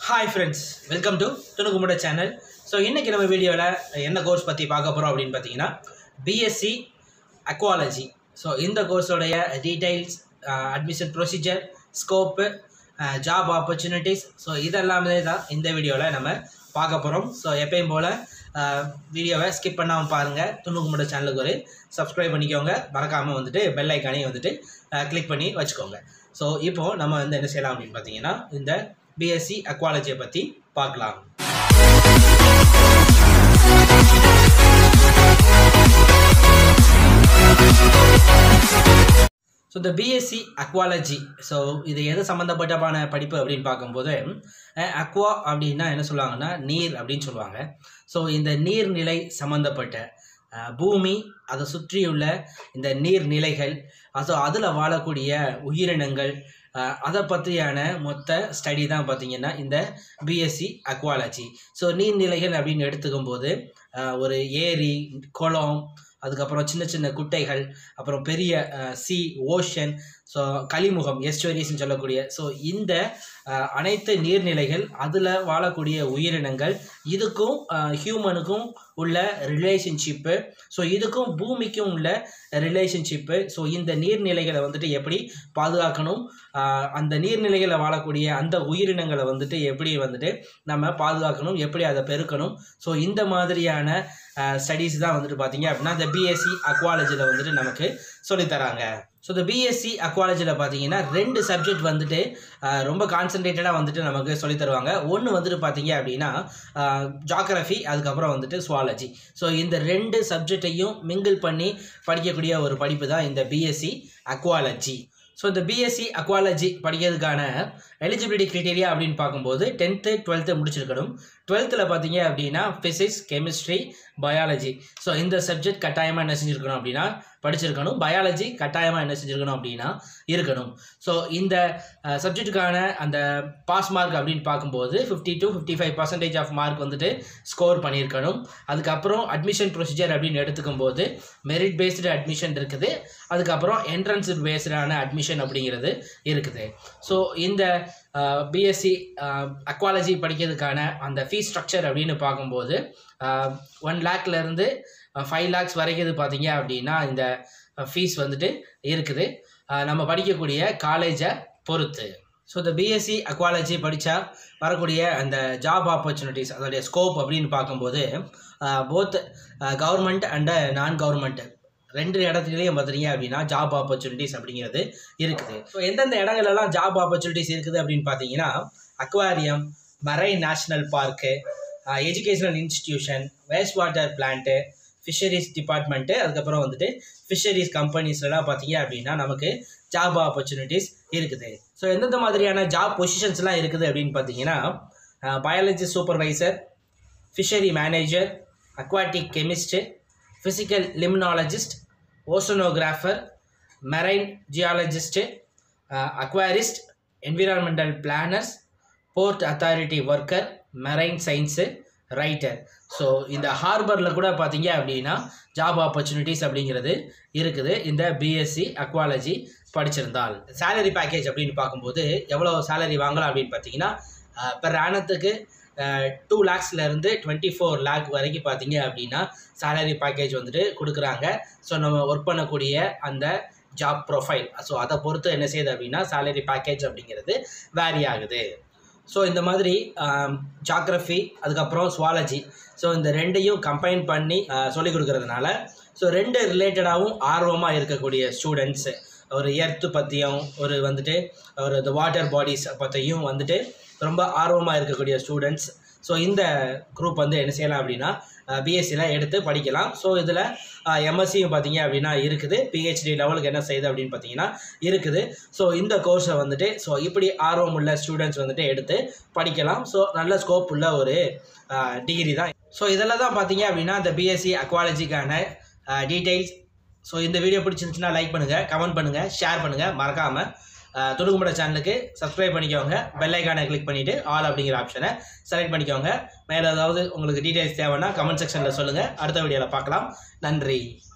hi friends welcome to துணுக்குமுட channel so இன்றைக்கி நம்ம வீடியோவில் என்ன கோர்ஸ் பற்றி பார்க்க போகிறோம் அப்படின்னு பார்த்தீங்கன்னா பிஎஸ்சி அக்வாலஜி ஸோ இந்த கோர்ஸோடைய details admission procedure scope job opportunities so இதெல்லாமே தான் இந்த வீடியோவில் நம்ம பார்க்க போகிறோம் ஸோ எப்பயும் போல் வீடியோவை ஸ்கிப் பண்ணாமல் பாருங்கள் துணுக்குமுட சேனலுக்கு ஒரு சப்ஸ்கிரைப் பண்ணிக்கோங்க மறக்காமல் வந்துட்டு பெல் ஐக்கானையும் வந்துட்டு கிளிக் பண்ணி வச்சுக்கோங்க ஸோ இப்போது நம்ம வந்து என்ன செய்யலாம் அப்படின்னு பார்த்தீங்கன்னா இந்த பிஎஸ்சி அக்வாலஜியை பற்றி பார்க்கலாம் ஸோ இந்த பிஎஸ்சி அக்வாலஜி ஸோ இது எது சம்மந்தப்பட்டமான படிப்பு அப்படின்னு பார்க்கும்போது அக்வா அப்படின்னா என்ன சொல்லுவாங்கன்னா நீர் அப்படின்னு சொல்லுவாங்க ஸோ இந்த நீர்நிலை சம்மந்தப்பட்ட அஹ், பூமி அதை சுற்றியுள்ள இந்த நீர்நிலைகள் ஸோ அதில் வாழக்கூடிய உயிரினங்கள் அஹ், அதை பற்றியான மொத்த ஸ்டடி தான் பார்த்தீங்கன்னா இந்த பிஎஸ்சி அக்வாலஜி ஸோ நீர்நிலைகள் அப்படின்னு எடுத்துக்கும் போது அஹ், ஒரு ஏரி குளம் அதுக்கப்புறம் சின்ன சின்ன குட்டைகள் அப்புறம் பெரிய சி ஓஷன் ஸோ கலிமுகம் எஸ்டுவரிஸ்ன்னு சொல்லக்கூடிய ஸோ இந்த அஹ், அனைத்து நீர்நிலைகள் அதில் வாழக்கூடிய உயிரினங்கள் இதுக்கும் ஹியூமனுக்கும் உள்ள ரிலேஷன்ஷிப்பு ஸோ இதுக்கும் பூமிக்கும் உள்ள ரிலேஷன்ஷிப்பு ஸோ இந்த நீர்நிலைகளை வந்துட்டு எப்படி பாதுகாக்கணும் அஹ், அந்த நீர்நிலைகளில் வாழக்கூடிய அந்த உயிரினங்களை வந்துட்டு எப்படி வந்துட்டு நம்ம பாதுகாக்கணும் எப்படி அதை பெருக்கணும் ஸோ இந்த மாதிரியான ஸ்டடீஸ் தான் வந்துட்டு பார்த்தீங்க அப்படின்னா இந்த பிஎஸ்சி அக்வாலஜியில் வந்துட்டு நமக்கு சொல்லித்தராங்க ஸோ இந்த பிஎஸ்சி அக்வாலஜியில் பார்த்தீங்கன்னா ரெண்டு சப்ஜெக்ட் வந்துட்டு அஹ், ரொம்ப கான்சன்ட்ரேட்டடாக வந்துட்டு நமக்கு சொல்லித் தருவாங்க ஒன்று வந்துட்டு பார்த்தீங்க அப்படின்னா ஜாகிரஃபி அதுக்கப்புறம் வந்துட்டு சுவாலஜி ஸோ இந்த ரெண்டு சப்ஜெக்டையும் மிங்கிள் பண்ணி படிக்கக்கூடிய ஒரு படிப்பு தான் இந்த பிஎஸ்சி அக்வாலஜி ஸோ இந்த பிஎஸ்சி அக்வாலஜி படிக்கிறதுக்கான எலிஜிபிலிட்டி க்ரைட்டீரியா அப்படின்னு பார்க்கும்போது டென்த்து டுவெல்த்து முடிச்சிருக்கணும் டுவெல்த்தில் பார்த்தீங்க அப்படின்னா ஃபிசிக்ஸ் கெமிஸ்ட்ரி பயாலஜி ஸோ இந்த சப்ஜெக்ட் கட்டாயமாக என்ன செஞ்சுருக்கணும் அப்படின்னா படிச்சிருக்கணும் பயாலஜி கட்டாயமாக என்ன செஞ்சுருக்கணும் அப்படின்னா இருக்கணும் ஸோ இந்த சப்ஜெக்ட்டுக்கான அந்த பாஸ் மார்க் அப்படின்னு பார்க்கும்போது fifty to fifty five percentage of mark வந்துட்டு ஸ்கோர் பண்ணியிருக்கணும் அதுக்கப்புறம் அட்மிஷன் ப்ரொசீஜர் அப்படின்னு எடுத்துக்கும் போது மெரிட் பேஸ்டு அட்மிஷன் இருக்குது அதுக்கப்புறம் என்ட்ரன்ஸ் பேஸ்டான அட்மிஷன் அப்படிங்கிறது இருக்குது ஸோ இந்த பிஎஸ்சி அக்வாலஜி படிக்கிறதுக்கான அந்த ஃபீஸ் ஸ்ட்ரக்சர் அப்படின்னு பார்க்கும்போது ஒன் லேக்லேருந்து ஃபைவ் லேக்ஸ் வரைக்கும் இது பார்த்தீங்க அப்படின்னா இந்த ஃபீஸ் வந்துட்டு இருக்குது அஹ் நம்ம படிக்கக்கூடிய காலேஜை பொறுத்து ஸோ இந்த பிஎஸ்சி அக்வாலஜி படித்தா வரக்கூடிய அந்த ஜாப் ஆப்பர்ச்சுனிட்டிஸ் அதோடைய ஸ்கோப் அப்படின்னு பார்க்கும்போது both government and non government ரெண்டு இடத்துலையும் பார்த்தீங்க அப்படின்னா ஜாப் ஆப்பர்ச்சுனிட்டிஸ் அப்படிங்கிறது இருக்குது ஸோ எந்தெந்த இடங்கள்லாம் ஜாப் ஆப்பர்ச்சுனிட்டிஸ் இருக்குது அப்படின்னு பார்த்தீங்கன்னா aquarium marine national park educational institution waste water plant fisheries department அதுக்கப்புறம் வந்துட்டு ஃபிஷரிஸ் கம்பெனிஸ்லாம் பார்த்தீங்க அப்படின்னா நமக்கு ஜாப் ஆப்பர்ச்சுனிட்டிஸ் இருக்குது ஸோ எந்தெந்த மாதிரியான ஜாப் பொசிஷன்ஸ்லாம் இருக்குது அப்படின்னு பார்த்தீங்கன்னா biology supervisor fishery manager aquatic chemist physical limnologist oceanographer marine geologist aquarist environmental planners port authority worker marine science writer so இந்த ஹார்பரில் கூட பார்த்தீங்க அப்படின்னா ஜாப் ஆப்பர்ச்சுனிட்டிஸ் அப்படிங்கிறது இருக்குது இந்த பிஎஸ்சி அக்வாலஜி படிச்சிருந்தால் சேலரி பேக்கேஜ் அப்படின்னு பார்க்கும்போது எவ்வளோ சேலரி வாங்கலாம் அப்படின்னு பார்த்தீங்கன்னா பெர் ஆனத்துக்கு டூ லேக்ஸ்லேருந்து டுவெண்ட்டி ஃபோர் லேக் வரைக்கும் பார்த்தீங்க அப்படின்னா சேலரி பேக்கேஜ் வந்துட்டு கொடுக்குறாங்க ஸோ நம்ம ஒர்க் பண்ணக்கூடிய அந்த ஜாப் ப்ரொஃபைல் ஸோ அதை பொறுத்து என்ன செய்யுது அப்படின்னா சேலரி பேக்கேஜ் அப்படிங்கிறது வேரி ஆகுது ஸோ இந்த மாதிரி ஜாக்ரஃபி அதுக்கப்புறம் சுவாலஜி ஸோ இந்த ரெண்டையும் கம்பைன் பண்ணி சொல்லிக் கொடுக்கறதுனால ஸோ ரெண்டு ரிலேட்டடாகவும் ஆர்வமாக இருக்கக்கூடிய ஸ்டூடெண்ட்ஸு ஒரு எர்த்து பற்றியும் ஒரு வந்துட்டு ஒரு இந்த வாட்டர் பாடிஸ் பற்றியும் வந்துட்டு ரொம்ப ஆர்வமாக இருக்கக்கூடிய ஸ்டூடெண்ட்ஸ் ஸோ இந்த குரூப் வந்து என்ன செய்யலாம் அப்படின்னா பிஎஸ்சியில் எடுத்து படிக்கலாம் ஸோ இதில் எம்எஸ்சியும் பார்த்தீங்க அப்படின்னா இருக்குது பிஹெச்டி லெவலுக்கு என்ன செய்யுது அப்படின்னு பார்த்தீங்கன்னா இருக்குது ஸோ இந்த கோர்ஸை வந்துட்டு ஸோ இப்படி ஆர்வம் உள்ள ஸ்டூடெண்ட்ஸ் வந்துட்டு எடுத்து படிக்கலாம் ஸோ நல்ல ஸ்கோப் உள்ள ஒரு டிகிரி தான் ஸோ இதெல்லாம் தான் பார்த்தீங்க அப்படின்னா இந்த பிஎஸ்சி அக்வாலஜிக்கான டீட்டெயில்ஸ் ஸோ இந்த வீடியோ பிடிச்சிருந்துச்சுன்னா லைக் பண்ணுங்கள் கமெண்ட் பண்ணுங்கள் ஷேர் பண்ணுங்கள் மறக்காமல் துடுக்குமுட சேனலுக்கு சப்ஸ்கிரைப் பண்ணிக்கோங்க பெல் ஐக்கானை கிளிக் பண்ணிவிட்டு ஆல் அப்படிங்கிற ஆப்ஷனை செலக்ட் பண்ணிக்கோங்க மேலே ஏதாவது உங்களுக்கு டீட்டெயில்ஸ் தேவைன்னா கமெண்ட் செக்ஷனில் சொல்லுங்கள் அடுத்த வீடியோவில் பார்க்கலாம் நன்றி